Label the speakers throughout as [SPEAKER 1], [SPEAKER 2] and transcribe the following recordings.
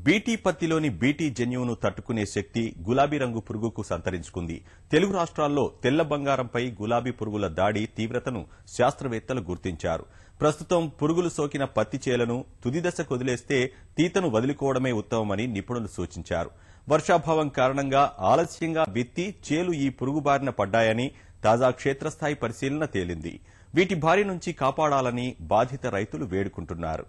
[SPEAKER 1] BT పత్తిలోని BT జన్యువును తట్టుకునే శక్తి గులాబీ రంగు పురుగుకు సంతరించుకుంది తెలుగు రాష్ట్రాల్లో తెల్ల బంగారంపై గులాబీ పురుగుల దాడి తీవ్రతను శాస్త్రవేత్తలు గుర్తించారు ప్రస్తుతం పురుగులు సోకిన పత్తి చేలను తుది దశ కొదిలేస్తే తీతను వదులుకోవడమే ఉత్తమమని నిపుణులు సూచించారు వర్షాభావం కారణంగా ఆలస్యంగా విత్తి చేలు ఈ పురుగు బారిన పడ్డాయని తాజా క్షేత్రస్థాయి పరిశీలన తేలింది వీటి బారి నుంచి కాపాడాలని బాధిత రైతులు వేడుకుంటున్నారు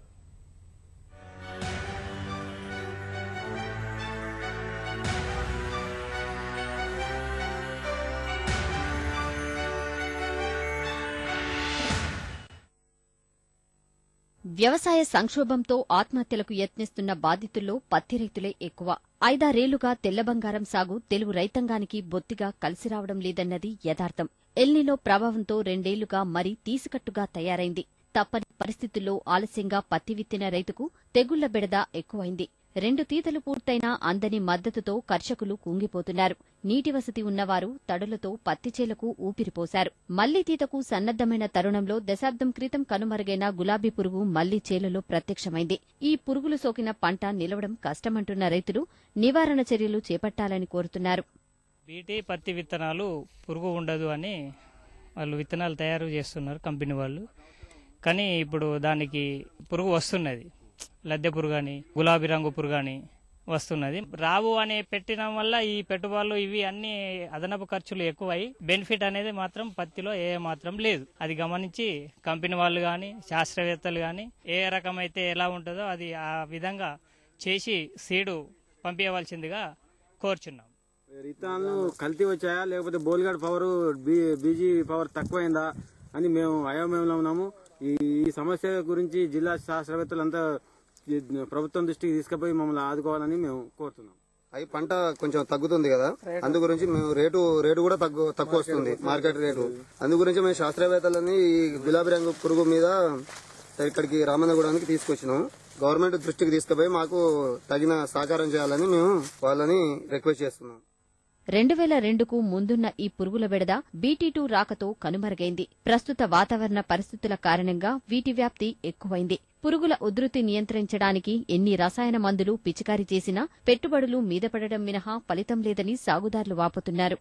[SPEAKER 2] వ్యవసాయ సంక్షోభంతో ఆత్మహత్యలకు యత్నిస్తున్న బాధితుల్లో పత్తి రైతులే ఎక్కువ ఐదారేళ్లుగా తెల్ల బంగారం సాగు తెలుగు రైతాంగానికి బొత్తిగా కలిసి రావడం లేదన్నది యథార్థం ఎల్నిలో ప్రభావంతో రెండేళ్లుగా మరీ తీసికట్టుగా తయారైంది తప్పని పరిస్థితుల్లో ఆలస్యంగా పత్తి విత్తిన రైతుకు తెగుళ్ల బెడద ఎక్కువైంది రెండు తీతలు పూర్తయినా అందని మద్దతుతో కర్షకులు కుంగిపోతున్నారు నీటి వసతి ఉన్నవారు తడులతో పత్తి చేలకు ఊపిరిపోశారు మళ్లీ తీతకు సన్నద్దమైన తరుణంలో దశాబ్దం క్రితం కనుమరుగైన గులాబీ పురుగు మళ్లీ చేలలో ప్రత్యక్షమైంది ఈ పురుగులు సోకిన పంట నిలవడం కష్టమంటున్న రైతులు నివారణ చర్యలు చేపట్టాలని కోరుతున్నారు
[SPEAKER 3] బీటీ పత్తి విత్తనాలు పురుగు ఉండదు అని వాళ్ళు విత్తనాలు తయారు చేస్తున్నారు కంపెనీ వాళ్ళు కానీ ఇప్పుడు దానికి పురుగు వస్తున్నది లద్దె పురుగు అని గులాబీ రంగు పురుగు అని వస్తున్నది రావు అని పెట్టడం వల్ల ఈ పెట్టుబడులు ఇవి అన్ని అదనపు ఖర్చులు ఎక్కువై బెనిఫిట్ అనేది మాత్రం పత్తిలో ఏ మాత్రం లేదు అది గమనించి కంపెనీ వాళ్ళు కానీ శాస్త్రవేత్తలు కానీ ఏ రకమైతే ఎలా ఉంటుందో అది ఆ విధంగా చేసి సీడు పంపించవలసిందిగా కోరుచున్నాం
[SPEAKER 4] విత్తనాలు కల్తీ వచ్చాయా లేకపోతే బోల్గాడ్ పవర్ బీజీ పవర్ తక్కువైందా అని మేము అయోమయంలో ఉన్నాము ఈ ఈ సమస్య గురించి జిల్లా శాస్త్రవేత్తలంతా ఈ ప్రభుత్వం దృష్టికి తీసుకుపోయి మమ్మల్ని ఆదుకోవాలని మేము కోరుతున్నాం
[SPEAKER 5] అవి పంట కొంచెం తగ్గుతుంది కదా అందు గురించి మేము రేటు రేటు కూడా తగ్గు తక్కువ వస్తుంది మార్కెట్ రేటు అందు గురించి మేము శాస్త్రవేత్తలని ఈ గులాబీ రంగు పురుగు మీద ఇక్కడికి రామన్నగూడానికి తీసుకొచ్చినాం గవర్నమెంట్ దృష్టికి తీసుకుపోయి మాకు తగిన సహకారం చేయాలని మేము వాళ్ళని రిక్వెస్ట్ చేస్తున్నాం
[SPEAKER 2] రెండు వేల రెండుకు ముందున్న ఈ పురుగుల బెడద బీటీ టూ రాకతో కనుమరుగైంది ప్రస్తుత వాతావరణ పరిస్థితుల కారణంగా వీటి వ్యాప్తి ఎక్కువైంది పురుగుల ఉధృతి నియంత్రించడానికి ఎన్ని రసాయన మందులు పిచికారీ చేసినా పెట్టుబడులు మీద పడడం మినహా ఫలితం లేదని సాగుదారులు వాపోతున్నారు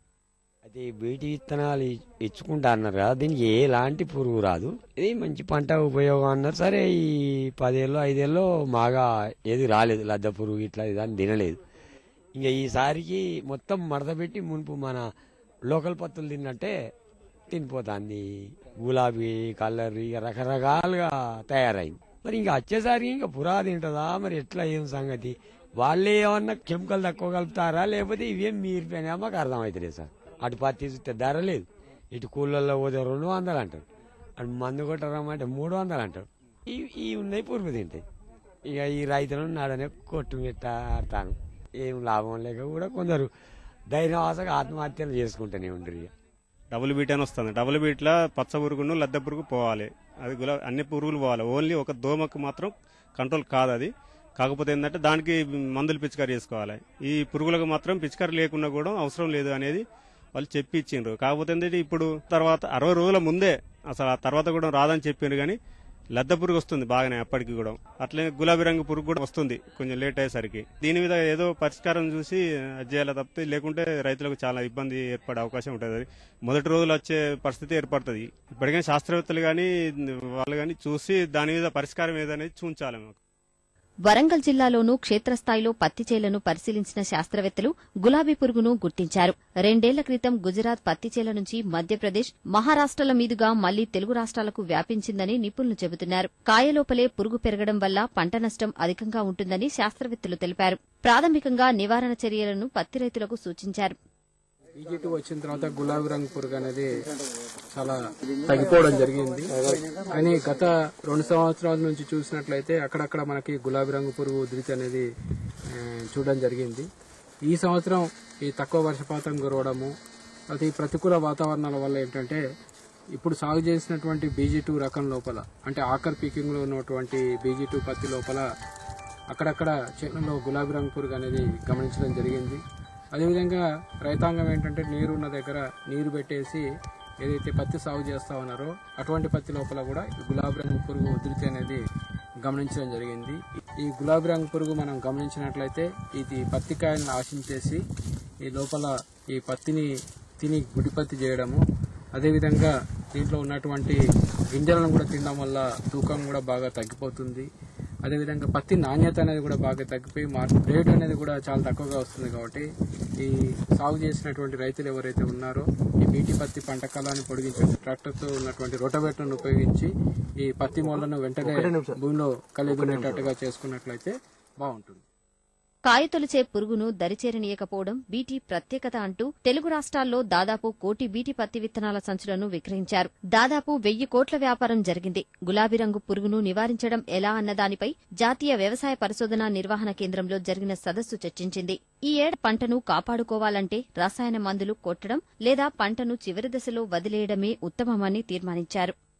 [SPEAKER 6] అది బీటి విత్తనాలు ఇ- ఇచ్చుకుంటా అన్నారు కదా దీనికి ఎలాంటి పురుగు రాదు ఇది మంచి పంట ఉపయోగం అన్నారు సరే ఈ పదేళ్ళు ఐదేళ్ళు మాగా ఏది రాలేదు లద్ద పురుగు ఇట్లా దాన్ని తినలేదు ఇంకా ఈసారికి మొత్తం మడత పెట్టి మునుపు మన లోకల్ పత్తులు తిన్నట్టే తినిపోతుంది గులాబీ కలర్ ఇక రకరకాలుగా తయారైంది మరి ఇంకా వచ్చేసరికి ఇంకా పురా తింటుందా మరి ఎట్లా ఏం సంగతి వాళ్ళే ఏమన్నా కెమికల్ తక్కువ కలుపుతారా లేకపోతే ఇవేం మీరిపోయినా మాకు అర్థమవుతలేదు సార్ అటు పత్తి చూస్తే ధర లేదు ఇటు కూలల్లో పోతే రెండు వందలు అంటారు అటు మందు కొట్టరమ్మంటే మూడు వందలు అంటారు ఈ ఈ ఉన్నాయి పురుగు తింటాయి ఇక ఈ రైతులను నాడనే కొట్టు పెట్టాడతాను ఏం లాభం లేక కూడా కొందరు ధైర్యవాసగా ఆత్మహత్యలు చేసుకుంటూనే ఉండరు ఇక
[SPEAKER 7] డబుల్ బీట్ అని వస్తుంది డబుల్ బీట్లో పచ్చ పురుగును లద్దె పురుగు పోవాలి అది గులా అన్ని పురుగులు పోవాలి ఓన్లీ ఒక దోమకు మాత్రం కంట్రోల్ కాదు అది కాకపోతే ఏంటంటే దానికి మందులు పిచికారీ చేసుకోవాలి ఈ పురుగులకు మాత్రం పిచికారీ లేకుండా కూడా అవసరం లేదు అనేది వాళ్ళు చెప్పి ఇచ్చిండ్రు కాకపోతే ఏంటంటే ఇప్పుడు తర్వాత అరవై రోజుల ముందే అసలు ఆ తర్వాత కూడా రాదని చెప్పిండ్రు కానీ లద్దె పురుగు వస్తుంది బాగానే అప్పటికి కూడా అట్లనే గులాబీ రంగు పురుగు కూడా వస్తుంది కొంచెం లేట్ అయ్యేసరికి దీని మీద ఏదో పరిష్కారం చూసి అది చేయాలి తప్పితే లేకుంటే రైతులకు చాలా ఇబ్బంది ఏర్పడే అవకాశం ఉంటుంది మొదటి రోజులు వచ్చే పరిస్థితి ఏర్పడుతుంది ఇప్పటికైనా శాస్త్రవేత్తలు కానీ వాళ్ళు కానీ చూసి దాని మీద పరిష్కారం ఏదనేది చూంచాలి మాకు
[SPEAKER 2] వరంగల్ జిల్లాలోనూ క్షేత్రస్థాయిలో పత్తి చేలను పరిశీలించిన శాస్త్రవేత్తలు గులాబీ పురుగును గుర్తించారు రెండేళ్ల క్రితం గుజరాత్ పత్తి చేల నుంచి మధ్యప్రదేశ్ మహారాష్ట్రల మీదుగా మళ్లీ తెలుగు రాష్ట్రాలకు వ్యాపించిందని నిపుణులు చెబుతున్నారు కాయలోపలే పురుగు పెరగడం వల్ల పంట నష్టం అధికంగా ఉంటుందని శాస్త్రవేత్తలు తెలిపారు ప్రాథమికంగా నివారణ చర్యలను పత్తి రైతులకు సూచించారు
[SPEAKER 8] ఈజీటీ వచ్చిన తర్వాత గులాబీ రంగు పురుగు అనేది చాలా తగ్గిపోవడం జరిగింది కానీ గత రెండు సంవత్సరాల నుంచి చూసినట్లయితే అక్కడక్కడ మనకి గులాబీ రంగు పురుగు ఉధృతి అనేది ఆ, చూడడం జరిగింది ఈ సంవత్సరం ఈ తక్కువ వర్షపాతం కురవడము అది ప్రతికూల వాతావరణాల వల్ల ఏంటంటే ఇప్పుడు సాగు చేసినటువంటి బీజీ టూ రకం లోపల అంటే ఆకర్ పీకింగ్ లో ఉన్నటువంటి బీజీ టూ పత్తి లోపల అక్కడక్కడ చేనులో గులాబీ రంగు పురుగు అనేది గమనించడం జరిగింది అదేవిధంగా రైతాంగం ఏంటంటే నీరు ఉన్న దగ్గర నీరు పెట్టేసి ఏదైతే పత్తి సాగు చేస్తా ఉన్నారో అటువంటి పత్తి లోపల కూడా ఈ గులాబీ రంగు పురుగు ఉధృతి అనేది గమనించడం జరిగింది ఈ గులాబీ రంగు పురుగు మనం గమనించినట్లయితే ఇది పత్తి కాయలను ఆశించేసి ఈ లోపల ఈ పత్తిని తిని గుడిపత్తి చేయడము అదేవిధంగా దీంట్లో ఉన్నటువంటి గింజలను కూడా తినడం వల్ల తూకం కూడా బాగా తగ్గిపోతుంది అదేవిధంగా పత్తి నాణ్యత అనేది కూడా బాగా తగ్గిపోయి మార్కెట్ రేట్ అనేది కూడా చాలా తక్కువగా వస్తుంది కాబట్టి ఈ సాగు చేసినటువంటి రైతులు ఎవరైతే ఉన్నారో ఈ బీటీ పత్తి పంట కాలాన్ని పొడిగించే ట్రాక్టర్తో ఉన్నటువంటి రొటవేటర్ను ఉపయోగించి ఈ పత్తి మొలను వెంటనే భూమిలో కలిగి చేసుకున్నట్లయితే బాగుంటుంది
[SPEAKER 2] కాయతొలిచే పురుగును దరిచేరనీయకపోవడం బీటీ ప్రత్యేకత అంటూ తెలుగు రాష్ట్రాల్లో దాదాపు కోటి బీటీ పత్తి విత్తనాల సంచులను విక్రయించారు దాదాపు వెయ్యి కోట్ల వ్యాపారం జరిగింది గులాబీ రంగు పురుగును నివారించడం ఎలా అన్నదానిపై జాతీయ వ్యవసాయ పరిశోధన నిర్వహణ కేంద్రంలో జరిగిన సదస్సు చర్చించింది ఈ ఏడ పంటను కాపాడుకోవాలంటే రసాయన మందులు కొట్టడం లేదా పంటను చివరి దశలో వదిలేయడమే ఉత్తమమని తీర్మానించారు